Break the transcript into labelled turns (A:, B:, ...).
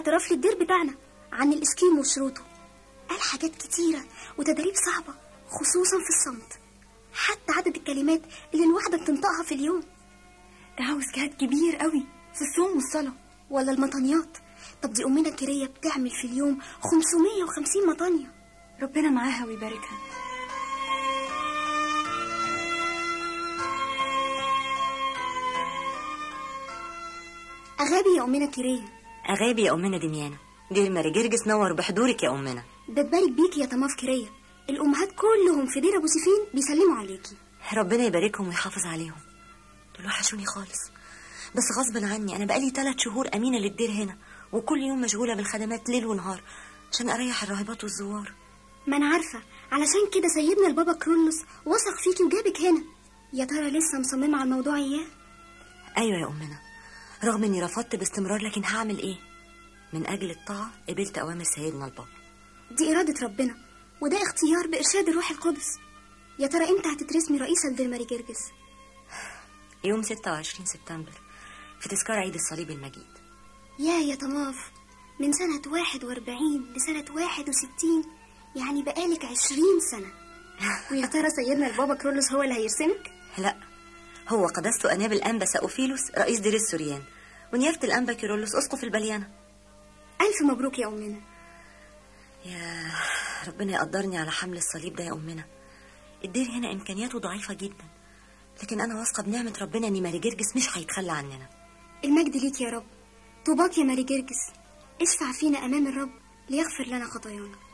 A: اعتراف للدير بتاعنا عن الإسكيم وشروطه قال حاجات كتيرة وتدريب صعبة خصوصا في الصمت حتى عدد الكلمات اللي الواحدة بتنطقها في اليوم
B: ده عاوز جهاد كبير قوي في الصوم والصلاة
A: ولا المطانيات طب دي أمنا كيرية بتعمل في اليوم 550 مطانية
B: ربنا معاها ويباركها
A: أغابي يا أمنا كيرية
C: أغابي يا أمنا دميانة دير ماري جرجس نور بحضورك يا أمنا
A: ده تبارك بيكي يا طماف كيرية الأمهات كلهم في دير أبو سيفين بيسلموا عليكي
C: ربنا يباركهم ويحافظ عليهم دول وحشوني خالص بس غصبا عني أنا بقالي ثلاث شهور أمينة للدير هنا وكل يوم مشغولة بالخدمات ليل ونهار عشان أريح الراهبات والزوار
A: ما أنا عارفة علشان كده سيدنا البابا كرولوس وثق فيكي وجابك هنا يا ترى لسه مصممة على الموضوع إياه
C: أيوة يا أمنا رغم إني رفضت باستمرار لكن هعمل إيه من أجل الطاعة قبلت أوامر سيدنا البابا
A: دي إرادة ربنا وده اختيار بإرشاد الروح القدس يا ترى إمتى هتترسمي رئيسة لدير ماري جرجس
C: يوم 26 سبتمبر في تذكار عيد الصليب المجيد
A: يا يا طماف من سنة واحد واربعين لسنة واحد وستين يعني بقالك عشرين سنة ويا ترى سيدنا البابا كرولوس هو اللي هيرسمك؟
C: لا هو قداسته أناب الأنبا سأوفيلوس رئيس دير السوريان ونيافة الأنبا كيرولوس أسقف البليانة
A: ألف مبروك يا أمنا
C: يا ربنا يقدرني على حمل الصليب ده يا أمنا الدير هنا إمكانياته ضعيفة جدا لكن أنا واثقة بنعمة ربنا إن ماري جرجس مش هيتخلى عننا
A: المجد ليك يا رب طوباك يا ماري جرجس اشفع فينا أمام الرب ليغفر لنا خطايانا